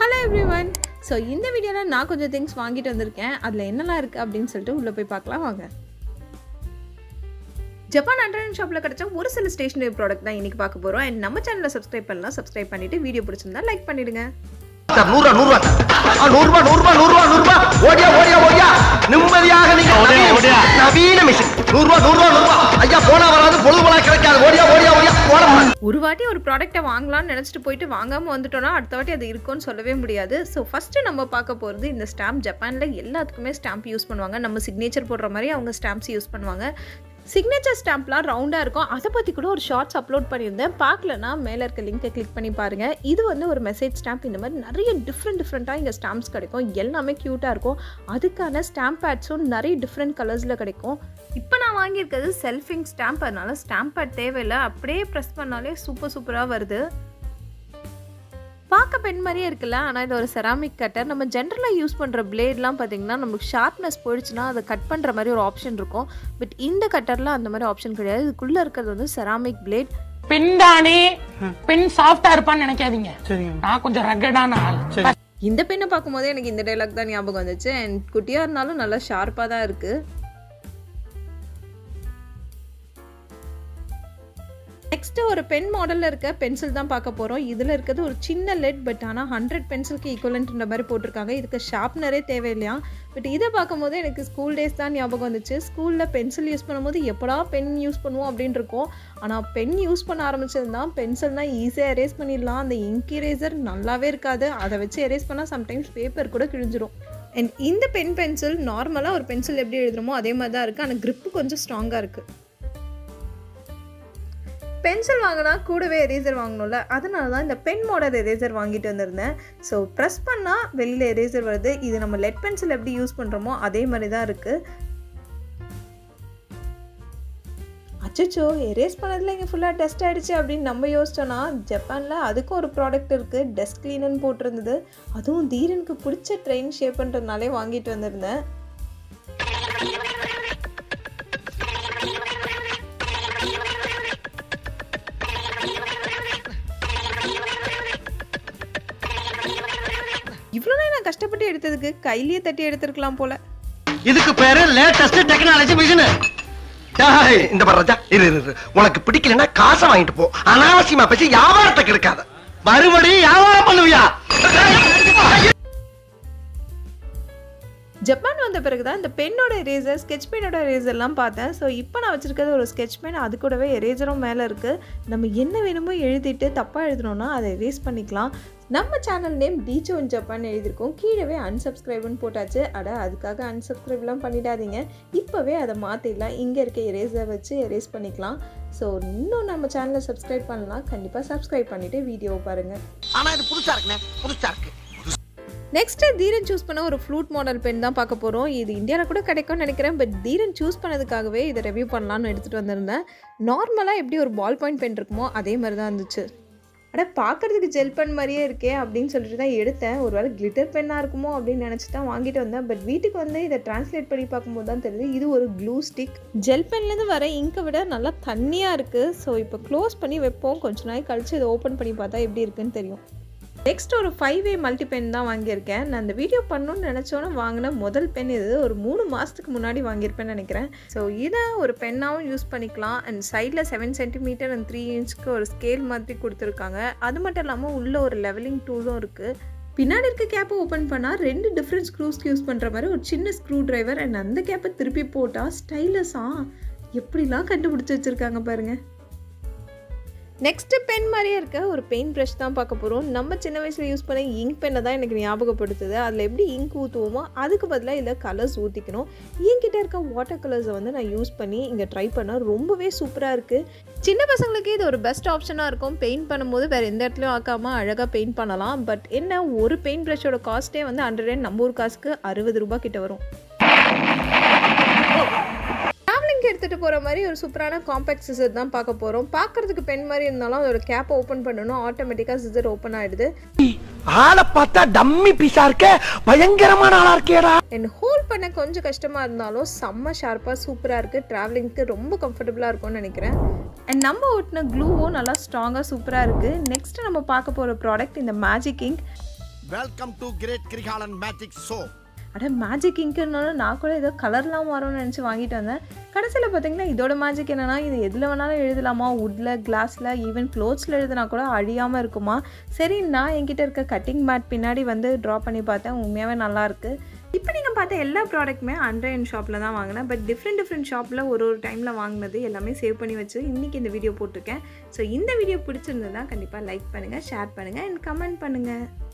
hello everyone so இந்த வீடியோவில் நான் கொஞ்சம் திங்ஸ் வாங்கிட்டு வந்திருக்கேன் அதில் என்னெல்லாம் இருக்குது அப்படின்னு சொல்லிட்டு உள்ளே போய் பார்க்கலாம் வாங்க ஜப்பான் அண்டர்ன் ஷாப்பில் கிடச்ச ஒரு சில ஸ்டேஷனரி ப்ராடக்ட் தான் இன்றைக்கி பார்க்க போகிறோம் அண்ட் நம்ம சேனலை சப்ஸ்கிரைப் பண்ணலாம் சப்ஸ்கிரைப் பண்ணிவிட்டு வீடியோ பிடிச்சிருந்தா லைக் பண்ணிவிடுங்க சார் நூறுரூவா நூறுரூவா ஆ, நூறுரூவா நூறுரூவா நூறுரூவா நூறுரூவா ஓடியா ஓடியா ஓடியா நிம்மதியாக நீங்க நவீன நவீன மிஷின் நூறுரூவா நூறுரூவா நூறுரூவா ஐயா போனா வராது பொழுது போனா கிடைக்காது ஓடியா ஓடியா ஓடியா போன ஒரு வாட்டி ஒரு ப்ராடக்ட்டை வாங்கலாம்னு நினச்சிட்டு போயிட்டு வாங்காமல் வந்துட்டோம்னா அடுத்த வாட்டி அது இருக்கும்னு சொல்லவே முடியாது ஸோ ஃபஸ்ட்டு நம்ம பார்க்க போகிறது இந்த ஸ்டாம்ப் ஜப்பானில் எல்லாத்துக்குமே ஸ்டாம்ப் யூஸ் பண்ணுவாங்க நம்ம சிக்னேச்சர் போடுற மாதிரி அவங்க ஸ்டாம்ப்ஸ் யூஸ் பண்ணுவாங்க சிக்னேச்சர் ஸ்டாம்ப்லாம் ரவுண்டாக இருக்கும் அதை பற்றி கூட ஒரு ஷார்ட்ஸ் அப்லோட் பண்ணியிருந்தேன் பார்க்கலனா மேலே இருக்க லிங்கை கிளிக் பண்ணி பாருங்கள் இது வந்து ஒரு மெசேஜ் ஸ்டாம்ப் இந்த மாதிரி நிறைய டிஃப்ரெண்ட் டிஃப்ரெண்ட்டாக இங்கே ஸ்டாம்ப்ஸ் கிடைக்கும் எல்லாமே க்யூட்டாக இருக்கும் அதுக்கான ஸ்டாம்ப் பேட்ஸும் நிறைய டிஃப்ரெண்ட் கலர்ஸில் கிடைக்கும் இப்போ நான் வாங்கியிருக்கிறது செல்ஃபிங் ஸ்டாம்ப் அதனால ஸ்டாம்ப் பேட் தேவையில்லை அப்படியே ப்ரெஸ் பண்ணாலே சூப்பர் சூப்பராக வருது பார்க்க பென் மாதிரியே இருக்குல்ல ஆனால் இது ஒரு செராமிக் கட்டர் நம்ம ஜென்ரலாக யூஸ் பண்ணுற பிளேட்லாம் பார்த்தீங்கன்னா நமக்கு ஷார்ப்னஸ் போயிடுச்சுன்னா அதை கட் பண்ணுற மாதிரி ஒரு ஆப்ஷன் இருக்கும் பட் இந்த கட்டரில் அந்த மாதிரி ஆப்ஷன் கிடையாது இதுக்குள்ளே இருக்கிறது வந்து செராமிக் பிளேட் பெண் தானே பெண் சாஃப்டா இருப்பான்னு நினைக்காதீங்க நான் கொஞ்சம் ரகடான ஆள் இந்த பெண்ணை பார்க்கும்போதே எனக்கு இந்த டைலாக் தான் ஞாபகம் வந்துச்சு அண்ட் குட்டியாக இருந்தாலும் நல்லா ஷார்ப்பாக தான் இருக்குது நெக்ஸ்ட் ஒரு பென் மாடலில் இருக்க பென்சில் தான் பார்க்க போகிறோம் இதில் இருக்கிறது ஒரு சின்ன லெட் பட் ஆனால் ஹண்ட்ரட் பென்சிலுக்கு ஈக்குவலண்ட்ன்ற மாதிரி போட்டிருக்காங்க இதுக்கு ஷார்ப்னரே தேவையில்லையா பட் இதை பார்க்கும்போது எனக்கு ஸ்கூல் டேஸ் தான் ஞாபகம் வந்துச்சு ஸ்கூலில் பென்சில் யூஸ் பண்ணும்போது எப்படா பென் யூஸ் பண்ணுவோம் அப்படின்னு இருக்கும் ஆனால் பென் யூஸ் பண்ண ஆரம்பிச்சது பென்சில்னால் ஈஸியாக எரேஸ் பண்ணிடலாம் அந்த இங்க் இரேசர் நல்லாவே இருக்காது அதை வச்சு எரேஸ் பண்ணால் சம்டைம்ஸ் பேப்பர் கூட கிழிஞ்சிரும் அண்ட் இந்த பென் பென்சில் நார்மலாக ஒரு பென்சில் எப்படி எழுதுறோமோ அதே மாதிரி தான் இருக்குது ஆனால் grip கொஞ்சம் ஸ்ட்ராங்காக இருக்குது பென்சில் வாங்கினா கூடவே எரேசர் வாங்கணும்ல அதனால தான் இந்த பென் மாடல் எரேசர் வாங்கிட்டு வந்திருந்தேன் ஸோ ப்ரெஸ் பண்ணால் வெளியில் எரேசர் வருது இது நம்ம லெட் பென்சில் எப்படி யூஸ் பண்ணுறோமோ அதே மாதிரி தான் இருக்குது அச்சச்சோ எரேஸ் பண்ணதில் இங்கே ஃபுல்லாக டஸ்ட் ஆகிடுச்சு அப்படின்னு நம்ம யோசிச்சோன்னா ஜப்பானில் அதுக்கும் ஒரு ப்ராடக்ட் இருக்குது டஸ்ட் க்ளீனர்னு போட்டிருந்தது அதுவும் தீரனுக்கு பிடிச்ச ட்ரெயின் ஷேப் பண்ணுறதுனாலே வாங்கிட்டு வந்திருந்தேன் இவ்வளோ நான் கஷ்டப்பட்டு எடுத்ததுக்கு கையிலேயே தட்டி எடுத்திருக்கலாம் போல இதுக்கு பேரு லேட்டஸ்ட் டெக்னாலஜி மிஷின் டேய், இந்த பாரு ராஜா இரு இரு, இரு உனக்கு பிடிக்கலன்னா காசை வாங்கிட்டு போ அனாவசியமா பேசி வியாபாரத்தை கெடுக்காத மறுபடி வியாபாரம் பண்ணுவியா ஜப்பான் வந்த பிறகு தான் இந்த பென்னோட எரேசர் ஸ்கெட்ச் பென்னோட எரேசர்லாம் பார்த்தேன் ஸோ இப்போ நான் வச்சுருக்கிறது ஒரு ஸ்கெட்ச் பென் அது கூடவே எரேசரும் மேலே இருக்குது நம்ம என்ன வேணுமோ எழுதிட்டு தப்பாக எழுதணும்னா அதை எரேஸ் பண்ணிக்கலாம் நம்ம சேனல் நேம் டீச்சோ இன் ஜப்பான் எழுதியிருக்கோம் கீழவே unsubscribeன்னு போட்டாச்சு அட அதுக்காக unsubscribeலாம் பண்ணிடாதீங்க இப்போவே அதை மாற்றிடலாம் இங்கே இருக்க எரேசரை வச்சு எரேஸ் பண்ணிக்கலாம் ஸோ இன்னும் நம்ம சேனலை சப்ஸ்கிரைப் பண்ணலாம் கண்டிப்பாக சப்ஸ்கிரைப் பண்ணிவிட்டு வீடியோ பாருங்கள் ஆனா இது புதுசா இருக்குண்ணே புதுசா இருக்கு நெக்ஸ்ட்டு தீரன் சூஸ் பண்ண ஒரு ஃப்ளூட் மாடல் பென் தான் பார்க்க போகிறோம் இது இந்தியாவில் கூட கிடைக்கும்னு நினைக்கிறேன் பட் தீரன் சூஸ் பண்ணதுக்காகவே இதை ரிவ்யூ பண்ணலான்னு எடுத்துகிட்டு வந்திருந்தேன் நார்மலாக எப்படி ஒரு பால் பாயிண்ட் பென் இருக்குமோ அதே மாதிரி தான் இருந்துச்சு அட பார்க்கறதுக்கு ஜெல் பென் மாதிரியே இருக்கே அப்படின்னு சொல்லிட்டு தான் எடுத்தேன் ஒரு வேளை கிளிட்டர் பென்னாக இருக்குமோ அப்படின்னு நினச்சி தான் வாங்கிட்டு வந்தேன் பட் வீட்டுக்கு வந்து இதை டிரான்ஸ்லேட் பண்ணி பார்க்கும்போது தான் தெரியுது இது ஒரு க்ளூ ஸ்டிக் ஜெல் பென்லேருந்து வர இங்கை விட நல்லா தண்ணியாக இருக்குது ஸோ இப்போ க்ளோஸ் பண்ணி வைப்போம் கொஞ்ச நாள் கழிச்சு இதை ஓப்பன் பண்ணி பார்த்தா எப்படி இருக்குன்னு தெரியும் நெக்ஸ்ட் ஒரு ஃபைவ் வே மல்டி பென் தான் வாங்கியிருக்கேன் நான் அந்த வீடியோ பண்ணணும்னு நினச்சோன்னே வாங்கின முதல் பென் இது ஒரு மூணு மாதத்துக்கு முன்னாடி வாங்கியிருப்பேன்னு நினைக்கிறேன் ஸோ இதை ஒரு பென்னாகவும் யூஸ் பண்ணிக்கலாம் அண்ட் சைடில் செவன் சென்டிமீட்டர் அண்ட் த்ரீ இன்ச்சுக்கு ஒரு ஸ்கேல் மாதிரி கொடுத்துருக்காங்க அது மட்டும் இல்லாமல் உள்ள ஒரு லெவலிங் டூலும் இருக்குது பின்னாடி இருக்க கேப்பை ஓப்பன் பண்ணால் ரெண்டு டிஃப்ரெண்ட் ஸ்க்ரூஸ்க்கு யூஸ் பண்ணுற மாதிரி ஒரு சின்ன ஸ்க்ரூ டிரைவர் அண்ட் அந்த கேப்பை திருப்பி போட்டால் ஸ்டைலஸாக எப்படிலாம் கண்டுபிடிச்சி வச்சுருக்காங்க பாருங்கள் நெக்ஸ்ட்டு பென் மாதிரியே இருக்க ஒரு பெயிண்ட் ப்ரஷ் தான் பார்க்க போகிறோம் நம்ம சின்ன வயசில் யூஸ் பண்ண இங்க் பென்னை தான் எனக்கு ஞாபகப்படுத்துது அதில் எப்படி இங்க் ஊற்றுவோமோ அதுக்கு பதிலாக இதில் கலர்ஸ் ஊற்றிக்கணும் என்கிட்ட இருக்க வாட்டர் கலர்ஸை வந்து நான் யூஸ் பண்ணி இங்கே ட்ரை பண்ண ரொம்பவே சூப்பராக இருக்குது சின்ன பசங்களுக்கு இது ஒரு பெஸ்ட் ஆப்ஷனாக இருக்கும் பெயிண்ட் பண்ணும்போது வேறு எந்த இடத்துலையும் ஆக்காமல் அழகாக பெயிண்ட் பண்ணலாம் பட் என்ன ஒரு பெயிண்ட் ப்ரஷோட காஸ்ட்டே வந்து ஹண்ட்ரட் அண்ட் நம்ம ஊர் காசுக்கு அறுபது ரூபாய் கிட்ட வரும் ட்ராவலிங்க்கு எடுத்துகிட்டு போகிற மாதிரி ஒரு சூப்பரான காம்பேக்ட் சிசர் தான் பார்க்க போகிறோம் பார்க்கறதுக்கு பென் மாதிரி இருந்தாலும் அதோட கேப்பை ஓப்பன் பண்ணணும் ஆட்டோமேட்டிக்காக சிசர் ஓப்பன் ஆகிடுது ஆளை பார்த்தா டம்மி பீஸா இருக்க பயங்கரமான ஆளா இருக்கேடா அண்ட் ஹோல்ட் பண்ண கொஞ்சம் கஷ்டமாக இருந்தாலும் செம்ம ஷார்ப்பாக சூப்பராக இருக்குது ட்ராவலிங்க்கு ரொம்ப கம்ஃபர்டபுளாக இருக்கும்னு நினைக்கிறேன் அண்ட் நம்ம ஒட்டின க்ளூவும் நல்லா ஸ்ட்ராங்காக சூப்பராக இருக்குது நெக்ஸ்ட் நம்ம பார்க்க போகிற ப்ராடக்ட் இந்த magic ink welcome to great Kirikalan magic show அட மேஜிக் இங்க்குனால நான் கூட ஏதோ கலர்லாம் வரும்னு நினச்சி வாங்கிட்டு வந்தேன் கடைசியில் பார்த்தீங்கன்னா இதோட மேஜிக் என்னென்னா இது எதில் வேணாலும் எழுதலாமா வுட்டில் கிளாஸில் ஈவன் க்ளோத்ஸில் எழுதினா கூட அழியாமல் இருக்குமா சரி நான் என்கிட்ட இருக்க கட்டிங் மேட் பின்னாடி வந்து ட்ரா பண்ணி பார்த்தேன் உண்மையாகவே நல்லாயிருக்கு இப்போ நீங்கள் பார்த்த எல்லா ப்ராடக்ட்டுமே அண்ட்ரன் ஷாப்பில் தான் வாங்கினேன் பட் டிஃப்ரெண்ட் டிஃப்ரெண்ட் ஷாப்பில் ஒரு ஒரு டைமில் வாங்கினது எல்லாமே சேவ் பண்ணி வச்சு இன்றைக்கி இந்த வீடியோ போட்டிருக்கேன் ஸோ இந்த வீடியோ பிடிச்சிருந்ததுன்னா கண்டிப்பாக லைக் பண்ணுங்கள் ஷேர் பண்ணுங்கள் அண்ட் கமெண்ட் பண்ணுங்கள்